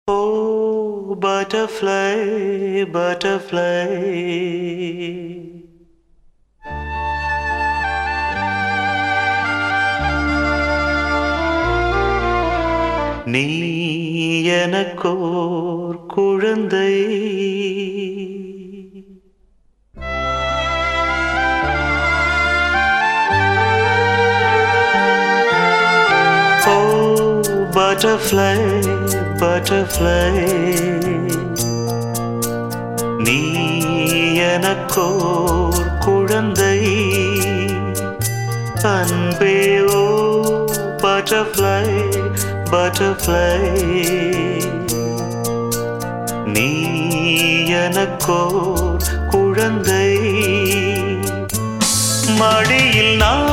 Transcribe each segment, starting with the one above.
Oh, butterfly, butterfly. நீ எனக்கோர் குழந்தை Oh, butterfly, butterfly. நீ எனக்கோர் குழந்தை அன்பே ஓ பட்டர்ஃப்ளை பட்டர்ஃப்ளை நீ எனக்கோர் குழந்தை மடியில்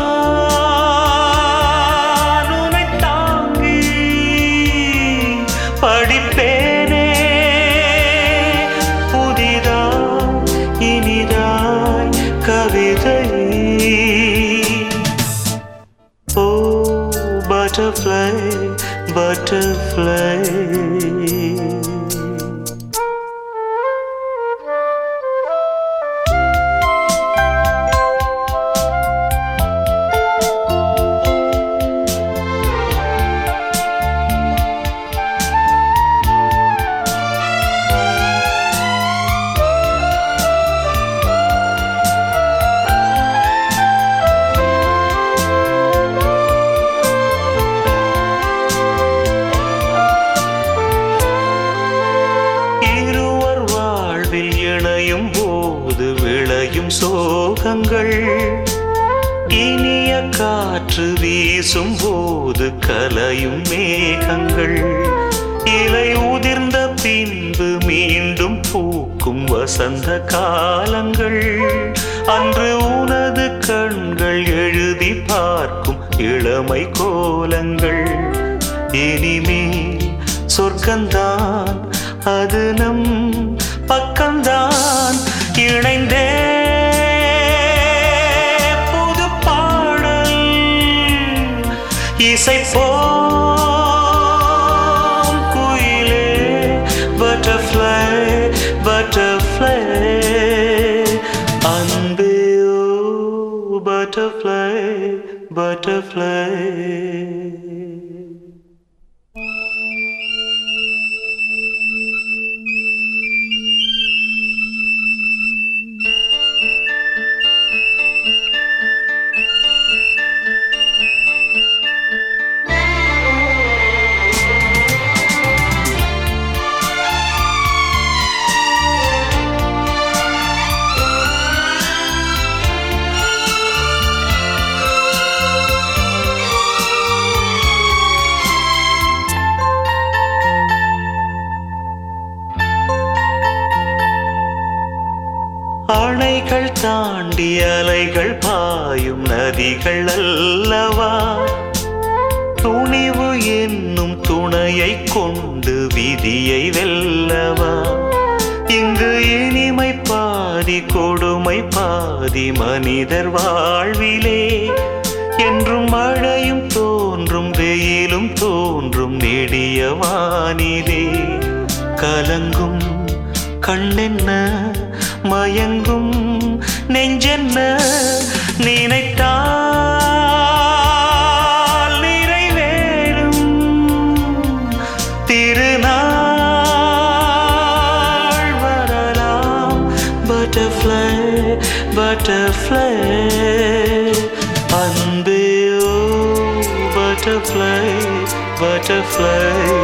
நான் உன்னை தாங்கி படிப்பேனே புதிதாய் இனிதாய் கவிதை ஓ பட்டர்ஃப்ளை பட்டர்ஃப்ளை இருவர் வாழ்வில் இணையும் போது விளையும் சோகங்கள் இனிய காற்று வீசும் போது கலையும் மேகங்கள் இலை உதிர்ந்த பின்பு மீண்டும் பூக்கும் வசந்த காலங்கள் அன்று உனது கண்கள் எழுதி பார்க்கும் இளமை கோலங்கள் இனிமேல் சொர்க்கந்தான் அது நம் பக்கம்தான் இணைந்தே புது பாடல் இசை போம் குயிலே பட்டர்ஃப்ளை பட்டர்ஃப்ளை அன்பே ஓ பட்டர்ஃப்ளை பட்டர்ஃப்ளை அணைகள் தாண்டி அலைகள் பாயும் நதிகள் அல்லவா துணிவு என்னும் துணையை கொண்டு விதியை வெல்லவா இங்கு இனிமை பாதி கொடுமை பாதி மனிதர் வாழ்விலே என்றும் மழையும் தோன்றும் வெயிலும் தோன்றும் நெடிய வானிலே கலங்கும் கண்ணென்ன மயங்கும் நெஞ்சென்ன நினைத்தால் நிறைவேறும் திருநாள் வரலாம் பட்டர்ஃப்ளை பட்டர்ஃப்ளை அன்பே ஓ பட்டர்ஃப்ளை பட்டர்ஃப்ளை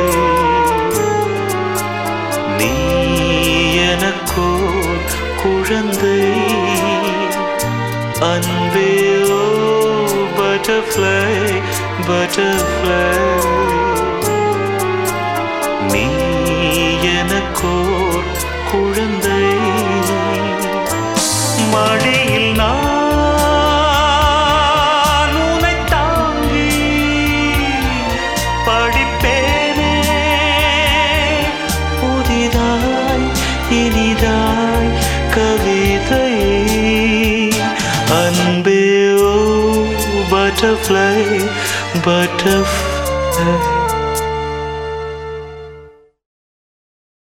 நீ எனக்கோர் குழந்தை அன்பே ஓ பட்டர்ஃப்ளை பட்டர்ஃப்ளை நீ எனக்கோர் குழந்தை மடியில் நான் உன்னை தாங்கி படிப்பேனே புதிதாய் இனிதாய் கவிதை அன்பே ஓ பட்டர்ஃப்ளை பட்டர்ஃப்ளை